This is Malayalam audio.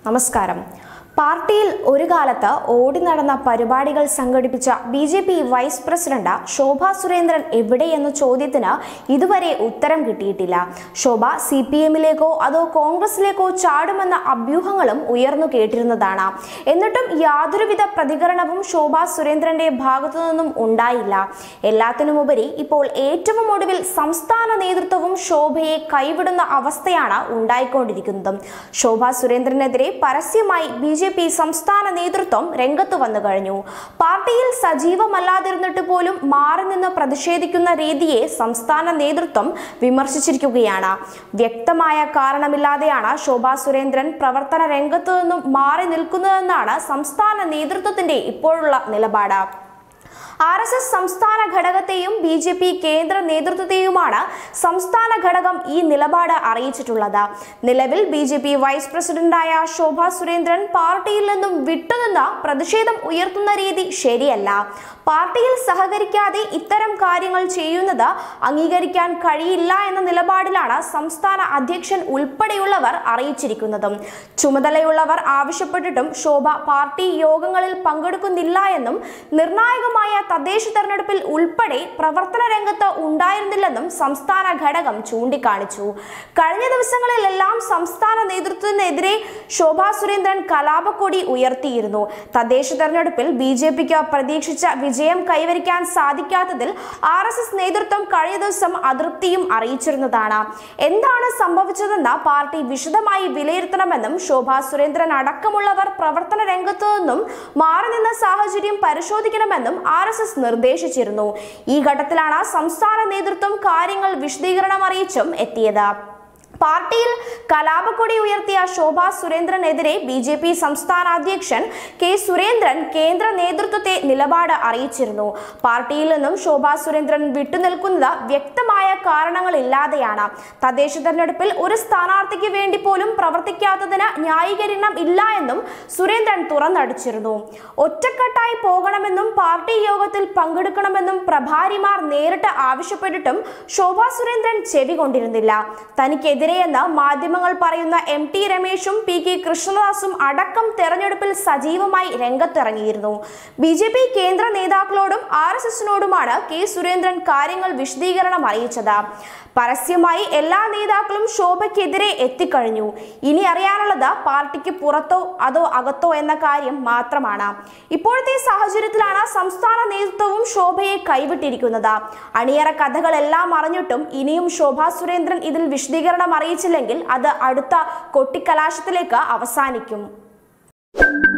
നമസ്കാരം പാർട്ടിയിൽ ഒരു കാലത്ത് ഓടി നടന്ന പരിപാടികൾ സംഘടിപ്പിച്ച B J P vice president Shobha Surendran എവിടെയെന്ന ചോദ്യത്തിന് ഇതുവരെ ഉത്തരം കിട്ടിയിട്ടില്ല ശോഭ സി പി എമ്മിലേക്കോ അതോ കോൺഗ്രസിലേക്കോ ചാടുമെന്ന അഭ്യൂഹങ്ങളും ഉയർന്നു കേട്ടിരുന്നതാണ് എന്നിട്ടും യാതൊരുവിധ പ്രതികരണവും ശോഭ സുരേന്ദ്രന്റെ ഭാഗത്തു നിന്നും ഉണ്ടായില്ല എല്ലാത്തിനുമുപരി ഇപ്പോൾ ഏറ്റവും ഒടുവിൽ സംസ്ഥാന നേതൃത്വവും ശോഭയെ കൈവിടുന്ന അവസ്ഥയാണ് ഉണ്ടായിക്കൊണ്ടിരിക്കുന്നത് ശോഭ സുരേന്ദ്രനെതിരെ പരസ്യമായി ബി ജെ പി സംസ്ഥാന നേതൃത്വം രംഗത്ത് വന്നു കഴിഞ്ഞു പാർട്ടിയിൽ സജീവമല്ലാതിരുന്നിട്ട് പോലും മാറി നിന്ന് പ്രതിഷേധിക്കുന്ന രീതിയെ സംസ്ഥാന നേതൃത്വം വിമർശിച്ചിരിക്കുകയാണ് വ്യക്തമായ കാരണമില്ലാതെയാണ് ശോഭ സുരേന്ദ്രൻ പ്രവർത്തന രംഗത്ത് നിന്നും മാറി നിൽക്കുന്നതെന്നാണ് സംസ്ഥാന നേതൃത്വത്തിന്റെ ഇപ്പോഴുള്ള നിലപാട് ആർ എസ് എസ് സംസ്ഥാന ഘടകത്തെയും ബി ജെ പി കേന്ദ്ര നേതൃത്വത്തെയുമാണ് സംസ്ഥാന ഘടകം ഈ നിലപാട് അറിയിച്ചിട്ടുള്ളത് നിലവിൽ ബി ജെ പി വൈസ് പ്രസിഡന്റായ ശോഭ സുരേന്ദ്രൻ പാർട്ടിയിൽ നിന്നും വിട്ടുനിന്ന് പ്രതിഷേധം ഉയർത്തുന്ന രീതി ശരിയല്ല പാർട്ടിയിൽ സഹകരിക്കാതെ ഇത്തരം കാര്യങ്ങൾ ചെയ്യുന്നത് അംഗീകരിക്കാൻ കഴിയില്ല എന്ന നിലപാടിലാണ് സംസ്ഥാന അധ്യക്ഷൻ ഉൾപ്പെടെയുള്ളവർ അറിയിച്ചിരിക്കുന്നത് ചുമതലയുള്ളവർ ആവശ്യപ്പെട്ടിട്ടും ശോഭ പാർട്ടി യോഗങ്ങളിൽ പങ്കെടുക്കുന്നില്ല എന്നും നിർണായകമായ തദ്ദേശ തെരഞ്ഞെടുപ്പിൽ ഉൾപ്പെടെ പ്രവർത്തന രംഗത്ത് ഉണ്ടായിരുന്നില്ലെന്നും സംസ്ഥാന ഘടകം ചൂണ്ടിക്കാണിച്ചു കഴിഞ്ഞ ദിവസങ്ങളിലെല്ലാം സംസ്ഥാന നേതൃത്വത്തിനെതിരെ ശോഭാ സുരേന്ദ്രൻ കലാപക്കൊടി ഉയർത്തിയിരുന്നു തദ്ദേശ തെരഞ്ഞെടുപ്പിൽ ബി ജെ പിക്ക് പ്രതീക്ഷിച്ച വിജയം കൈവരിക്കാൻ സാധിക്കാത്തതിൽ ആർ എസ് എസ് നേതൃത്വം കഴിഞ്ഞ ദിവസം അതൃപ്തിയും അറിയിച്ചിരുന്നതാണ് എന്താണ് സംഭവിച്ചതെന്ന് പാർട്ടി വിശദമായി വിലയിരുത്തണമെന്നും ശോഭാ സുരേന്ദ്രൻ അടക്കമുള്ളവർ പ്രവർത്തന രംഗത്തു നിന്നും മാറി നിന്ന സാഹചര്യം പരിശോധിക്കണമെന്നും ആർ എസ് എസ് നിർദ്ദേശിച്ചിരുന്നു ഈ ഘട്ടത്തിലാണ് സംസ്ഥാന നേതൃത്വം കാര്യങ്ങൾ വിശദീകരണം അറിയിച്ചും എത്തിയത് പാർട്ടിയിൽ കലാപക്കൊടി ഉയർത്തിയ ശോഭാ സുരേന്ദ്രനെതിരെ ബി ജെ പി സംസ്ഥാന അധ്യക്ഷൻ കെ സുരേന്ദ്രൻ കേന്ദ്ര നേതൃത്വത്തെ നിലപാട് അറിയിച്ചിരുന്നു പാർട്ടിയിൽ നിന്നും ശോഭാ സുരേന്ദ്രൻ വിട്ടുനിൽക്കുന്നത് വ്യക്തമായ കാരണങ്ങളില്ലാതെയാണ് തദ്ദേശ തെരഞ്ഞെടുപ്പിൽ ഒരു സ്ഥാനാർത്ഥിക്ക് വേണ്ടി പോലും പ്രവർത്തിക്കാത്തതിന് ന്യായീകരണം ഇല്ല എന്നും സുരേന്ദ്രൻ തുറന്നടിച്ചിരുന്നു ഒറ്റക്കെട്ടായി പോകണമെന്നും പാർട്ടി യോഗത്തിൽ പങ്കെടുക്കണമെന്നും പ്രഭാരിമാർ നേരിട്ട് ആവശ്യപ്പെട്ടിട്ടും ശോഭാ സുരേന്ദ്രൻ ചെവി കൊണ്ടിരുന്നില്ല തനിക്കെതിരെയെന്ന് മാധ്യമങ്ങൾ പറയുന്ന എം ടി രമേശും പി കെ കൃഷ്ണദാസും അടക്കം തെരഞ്ഞെടുപ്പിൽ സജീവമായി രംഗത്തിറങ്ങിയിരുന്നു ബി ജെ പി കേന്ദ്ര നേതാക്കളോടും ആർ എസ് എസിനോടുമാണ് കെ സുരേന്ദ്രൻ കാര്യങ്ങൾ വിശദീകരണം അറിയിച്ചത് പരസ്യമായി എല്ലാ നേതാക്കളും ശോഭയ്ക്കെതിരെ എത്തിക്കഴിഞ്ഞു ഇനി അറിയാനുള്ളത് പാർട്ടിക്ക് പുറത്തോ അതോ അകത്തോ എന്ന കാര്യം മാത്രമാണ് ഇപ്പോഴത്തെ സാഹചര്യത്തിലാണ് സംസ്ഥാന നേതൃത്വവും ശോഭയെ കൈവിട്ടിരിക്കുന്നത് അണിയറ കഥകളെല്ലാം അറിഞ്ഞിട്ടും ഇനിയും ശോഭാ സുരേന്ദ്രൻ ഇതിൽ വിശദീകരണം അറിയിച്ചില്ലെങ്കിൽ അത് അടുത്ത കൊട്ടിക്കലാശത്തിലേക്ക് അവസാനിക്കും